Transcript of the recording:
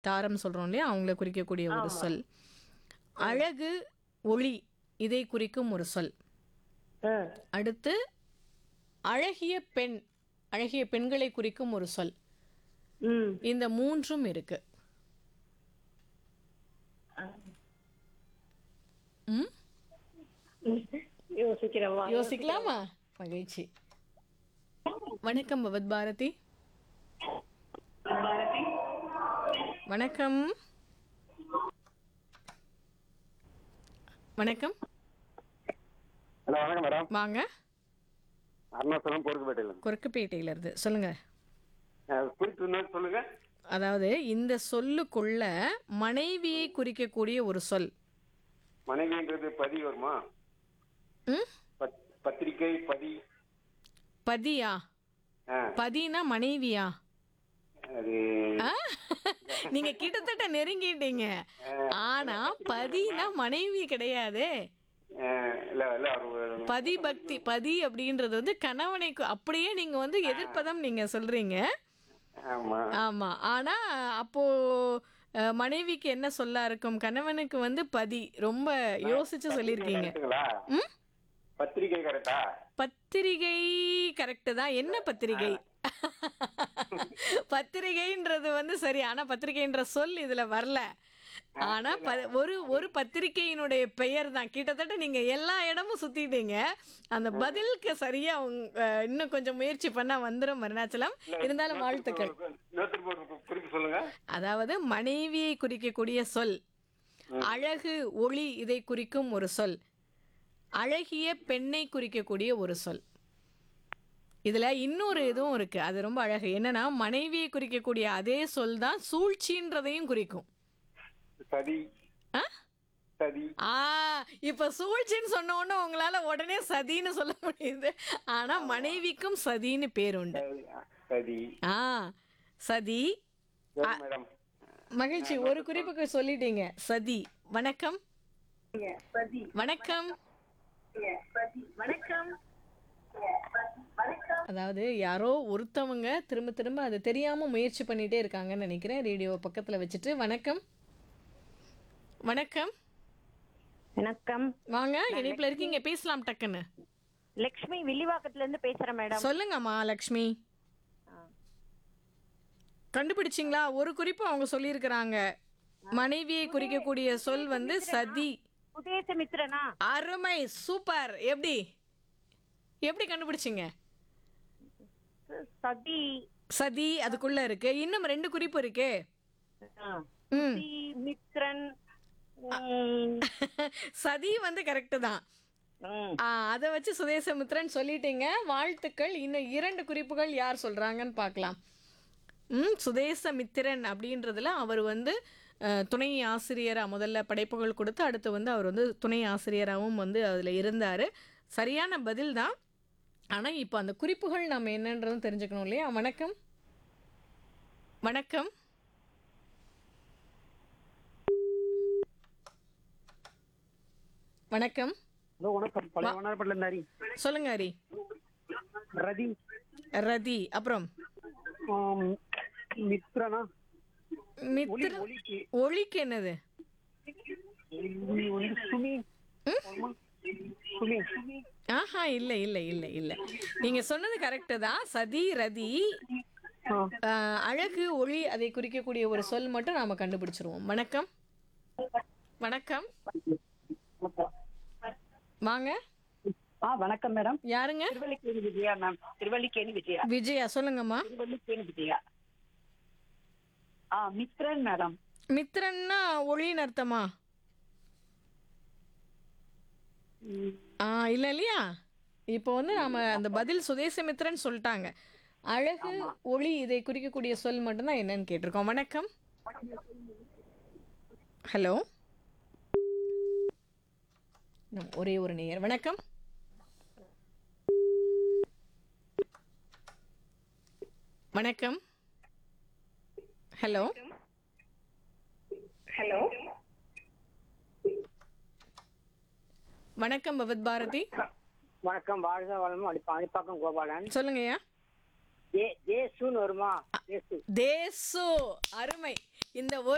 தாரம் சொல்றோம் இல்லையா அவங்கள குறிக்கக்கூடிய ஒரு சொல் அழகு ஒளி இதை குறிக்கும் ஒரு சொல் ஆ. அடுத்து அழகிய பெண் அழகிய பெண்களை குறிக்கும் ஒரு சொல் ம் இந்த மூன்றும் இருக்கு ம் யோசிக்கிறவா யோசிக்கலாமா மகிழ்ச்சி வணக்கம் பவத் பாரதி வணக்கம் வணக்கம் ஹலோ வணக்கம் மேடம் வாங்க அருணாச்சலம் பொறுக்குப்பேட்டையில் குறுக்குப்பேட்டையில இருந்து சொல்லுங்க குறிப்பு இன்னொரு சொல்லுங்க அதாவது இந்த சொல்லுக்குள்ள மனைவியை குறிக்கக்கூடிய ஒரு சொல் மனைவின்றது பதி வருமா ம் பத்- பத்திரிகை பதி பதியா ஆ, பதினா மனைவியா அது ஆ? நீங்க கிட்டத்தட்ட நெருங்கிட்டீங்க ஆனா பதினா மனைவி கிடையாதே ஆ, இல்ல இல்ல ஒரு பதி பக்தி பதி அப்படின்றது வந்து கணவனை கு- அப்படியே நீங்க வந்து எதிர்ப்பதம் நீங்க சொல்றீங்க ஆமா ஆமா ஆனா அப்போ அஹ், மனைவிக்கு என்ன சொல்ல இருக்கும் கணவனுக்கு வந்து பதி ரொம்ப யோசிச்சு சொல்லியிருக்கீங்க கரெக்ட்டுங்களா ம் பத்திரிகை கரெக்டா பத்திரிகை கரெக்டு தான் என்ன பத்திரிகை பத்திரிகைன்றது வந்து சரி ஆனா பத்திரிகைன்ற சொல் இதுல வரல ஆனா ப- ஒரு ஒரு பத்திரிகையினுடைய பெயர் தான் கிட்டத்தட்ட நீங்க எல்லா இடமும் சுத்திட்டீங்க அந்த பதிலுக்கு சரியா உங்க- அஹ், இன்னும் கொஞ்சம் முயற்சி பண்ணா வந்துரும் அருணாச்சலம் இருந்தாலும் வாழ்த்துக்கள் நூற்றுக்கு ஒரு கு- குறிப்பு சொல்லுங்க அதாவது மனைவியை குறிக்கக்கூடிய சொல் அழகு ஒளி இதை குறிக்கும் ஒரு சொல் அழகிய பெண்ணை குறிக்கக்கூடிய ஒரு சொல் இதுல இன்னொரு இதுவும் இருக்கு அது ரொம்ப அழகு என்னன்னா மனைவியை குறிக்கக்கூடிய அதே சொல் தான் சூழ்ச்சின்றதையும் குறிக்கும் சதி ஆ? சதி ஆ இப்ப சூழ்ச்சின்னு சொன்ன உடனே உங்களால உடனே சதின்னு சொல்ல முடியுது ஆனா மனைவிக்கும் சதின்னு பேர் உண்டு சதி, சதி ஆ சதி சரி, மேடம் மகிழ்ச்சி ஒரு குறிப்புக்கு சொல்லிட்டீங்க சதி வணக்கம் வணக்கம் அதாவது யாரோ ஒருத்தவங்க திரும்ப திரும்ப அது தெரியாம முயற்சி பண்ணிட்டே இருக்காங்கன்னு நினைக்கிறேன் ரேடியோ பக்கத்துல வச்சுட்டு வணக்கம் வணக்கம் வணக்கம் வாங்க இணைப்புல இருக்கீங்க பேசலாம் டக்குன்னு லக்ஷ்மி வில்லிவாக்கத்துல இருந்து பேசுறேன் மேடம் சொல்லுங்கம்மா லக்ஷ்மி கண்டுபிடிச்சிங்களா ஒரு குறிப்பு அவங்க சொல்லியிருக்கிறாங்க மனைவியை குறிக்கக்கூடிய சொல் வந்து சதி உதயசமித்ரனா அருமை சூப்பர் எப்படி எப்படி கண்டுபிடிச்சிங்க சதி சதி அதுக்குள்ள இருக்கு இன்னும் ரெண்டு குறிப்பு இருக்கே ஆ. ம் தி மித்ரன் ம், சதி வந்து கரெக்டு தான் ம். ஆ, அதை வச்சு சுதேசமித்ரன் சொல்லிட்டீங்க வாழ்த்துக்கள் இன்னும் இரண்டு குறிப்புகள் யார் சொல்றாங்கன்னு பார்க்கலாம் ம் சுதேசமித்திரன் அப்படின்றதுல அவர் வந்து அஹ், துணை ஆசிரியராக முதல்ல படைப்புகள் கொடுத்து அடுத்து வந்து அவர் வந்து துணை ஆசிரியராகவும் வந்து அதில் இருந்தார் சரியான பதில் தான் ஆனால் இப்போ அந்த குறிப்புகள் நம்ம என்னன்றதும் தெரிஞ்சுக்கணும் இல்லையா வணக்கம் வணக்கம் வணக்கம் ஹலோ வணக்கம் பழைய வண்ணாரப்பட்டில இருந்து ஹரி சொல்லுங்க ஹரி ரதி ரதி அப்புறம் ஆம், மித்ரனா மித்திர ஒலிக்கு ஒளிக்கு என்னது ஒலி வந்து சுமி ஆமா. சுமி ஆஹா இல்லை இல்லை இல்லை இல்லை நீங்கள் சொன்னது கரெக்டு தான் சதி ரதி ஆ, ஆஹ், அழகு ஒளி அதை குறிக்கக்கூடிய ஒரு சொல் மட்டும் நாம கண்டுபிடிச்சிருவோம் வணக்கம் வணக்கம் வாங்க ஆ வணக்கம் மேடம் யாருங்க திருவல்லிக்கேணி விஜயா மேம் திருவல்லிக்கேணி விஜயா விஜயா சொல்லுங்கம்மா திருவல்லிக்கேணி விஜயா ஆ மித்ரன் மேடம் மித்திரன்னா ஒளின்னு அர்த்தமா ஆ இல்லை இல்லையா இப்போ வந்து நாம அந்த பதில் சுதேசமித்திரன் சொல்லிட்டாங்க அழகு ஒளி இதை குறிக்கக்கூடிய சொல் மட்டும்தான் என்னன்னு கேட்டிருக்கோம் வணக்கம் ஹலோ நம் ஒரே ஒரு நேயர் வணக்கம் வணக்கம் ஹலோ வணக்கம் பவத் பாரதி வணக்கம் வாழ்க வளமும் அடி பாணிப்பாக்கம் கோபாலன் சொல்லுங்கய்யா ஜே ஜேசுன்னு வருமா ஜேசு தேசு அருமை இந்த ஒரு